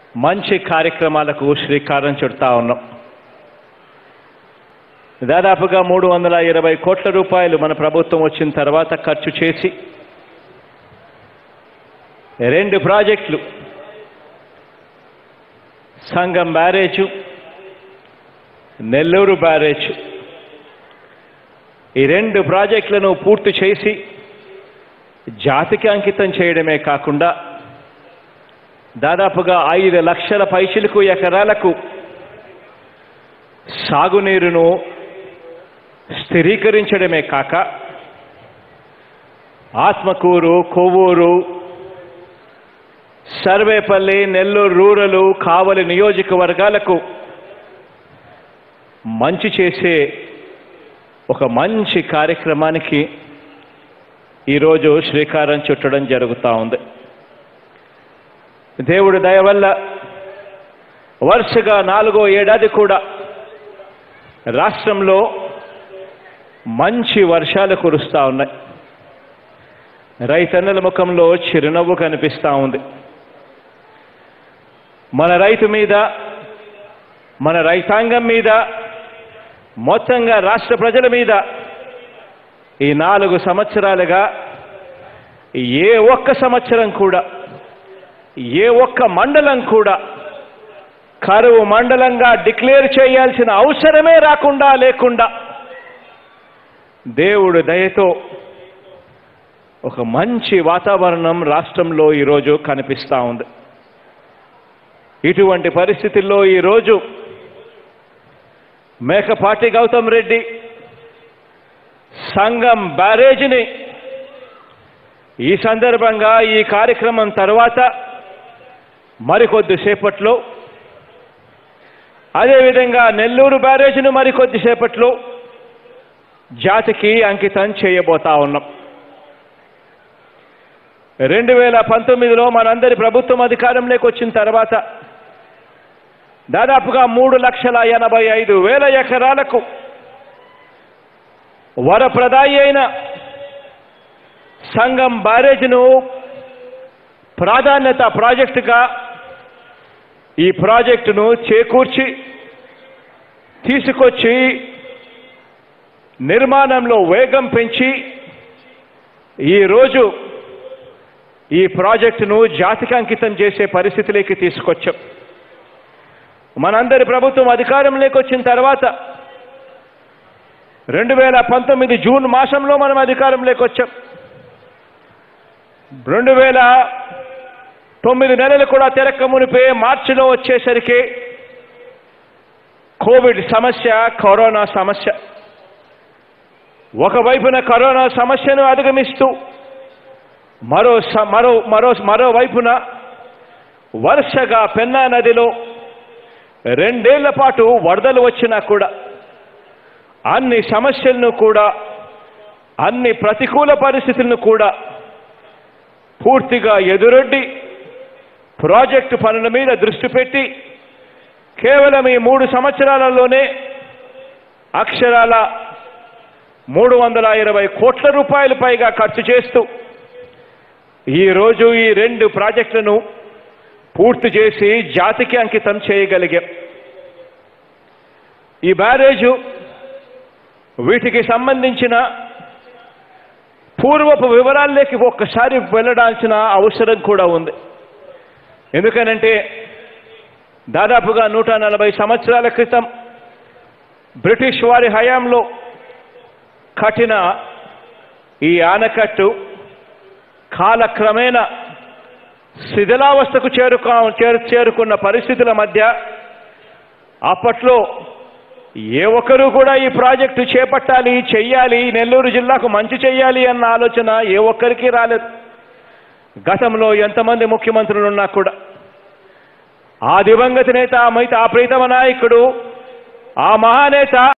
మంచి కార్యక్రమాలకు శ్రీకారం చుడతా ఉన్నాం దాదాపుగా మూడు వందల ఇరవై కోట్ల రూపాయలు మన ప్రభుత్వం వచ్చిన తర్వాత ఖర్చు చేసి రెండు ప్రాజెక్టులు సంగం బ్యారేజు నెల్లూరు బ్యారేజ్ ఈ రెండు ప్రాజెక్టులను పూర్తి చేసి జాతికి అంకితం చేయడమే కాకుండా దాదాపుగా ఐదు లక్షల పైచిలకు ఎకరాలకు సాగునీరును స్థిరీకరించడమే కాక ఆత్మకూరు కొవ్వూరు సర్వేపల్లి నెల్లూరు రూరలు కావలి నియోజకవర్గాలకు మంచి చేసే ఒక మంచి కార్యక్రమానికి ఈరోజు శ్రీకారం చుట్టడం జరుగుతూ ఉంది దేవుడి దయ వల్ల వరుసగా నాలుగో ఏడాది కూడా రాష్ట్రంలో మంచి వర్షాలు కురుస్తూ ఉన్నాయి రైతన్నల ముఖంలో చిరునవ్వు కనిపిస్తూ ఉంది మన రైతు మీద మన రైతాంగం మీద మొత్తంగా రాష్ట్ర ప్రజల మీద ఈ నాలుగు సంవత్సరాలుగా ఏ ఒక్క సంవత్సరం కూడా ఏ ఒక్క మండలం కూడా కరువు మండలంగా డిక్లేర్ చేయాల్సిన అవసరమే రాకుండా లేకుండా దేవుడు దయతో ఒక మంచి వాతావరణం రాష్ట్రంలో ఈరోజు కనిపిస్తూ ఉంది ఇటువంటి పరిస్థితుల్లో ఈరోజు మేకపాటి గౌతమ్ రెడ్డి సంఘం బ్యారేజీని ఈ సందర్భంగా ఈ కార్యక్రమం తర్వాత మరికొద్దిసేపట్లో అదేవిధంగా నెల్లూరు బ్యారేజీని మరికొద్దిసేపట్లో జాతికి అంకితం చేయబోతా ఉన్నాం రెండు వేల పంతొమ్మిదిలో మనందరి ప్రభుత్వం అధికారంలోకి వచ్చిన తర్వాత దాదాపుగా మూడు లక్షల ఎనభై ఐదు వేల ఎకరాలకు వరప్రదాయి అయిన సంఘం బ్యారేజ్ను ప్రాధాన్యత ప్రాజెక్టుగా ఈ ప్రాజెక్టును చేకూర్చి తీసుకొచ్చి నిర్మాణంలో వేగం పెంచి ఈరోజు ఈ ప్రాజెక్టును జాతికి అంకితం చేసే పరిస్థితిలోకి తీసుకొచ్చాం మనందరి ప్రభుత్వం అధికారంలోకి వచ్చిన తర్వాత రెండు వేల పంతొమ్మిది జూన్ మాసంలో మనం అధికారంలోకి వచ్చాం రెండు వేల తొమ్మిది నెలలు కూడా తెరక్క మునిపే మార్చిలో వచ్చేసరికి కోవిడ్ సమస్య కరోనా సమస్య ఒకవైపున కరోనా సమస్యను అధిగమిస్తూ మరో స- మరో మరో మరోవైపున వరుసగా పెన్నా నదిలో రెండేళ్ల పాటు వరదలు వచ్చినా కూడా అన్ని సమస్యలను కూడా అన్ని ప్రతికూల పరిస్థితులను కూడా పూర్తిగా ఎదురొడ్డి ప్రాజెక్టు పనుల మీద దృష్టి పెట్టి కేవలం ఈ మూడు సంవత్సరాలలోనే అక్షరాల మూడు వందల ఇరవై కోట్ల రూపాయలు పైగా ఖర్చు చేస్తూ ఈరోజు ఈ రెండు ప్రాజెక్టులను పూర్తి చేసి జాతికి అంకితం చేయగలిగాం ఈ బ్యారేజు వీటికి సంబంధించిన పూర్వపు వివరాల్లోకి ఒక్కసారి వెళ్ళడాల్సిన అవసరం కూడా ఉంది ఎందుకనంటే దాదాపుగా నూట నలభై సంవత్సరాల క్రితం బ్రిటిష్ వారి హయాంలో కట్టిన ఈ ఆనకట్టు కాలక్రమేణా శిథిలావస్థకు చేరుకా చేరు చేరుకున్న పరిస్థితుల మధ్య అప్పట్లో ఏ ఒక్కరూ కూడా ఈ ప్రాజెక్టు చేపట్టాలి చెయ్యాలి నెల్లూరు జిల్లాకు మంచి చెయ్యాలి అన్న ఆలోచన ఏ ఒక్కరికి రాలేదు గతంలో ఎంతమంది ముఖ్యమంత్రులు ఉన్నా కూడా ఆ దివంగత నేత మైత ఆ ప్రీతమ నాయకుడు ఆ మహానేత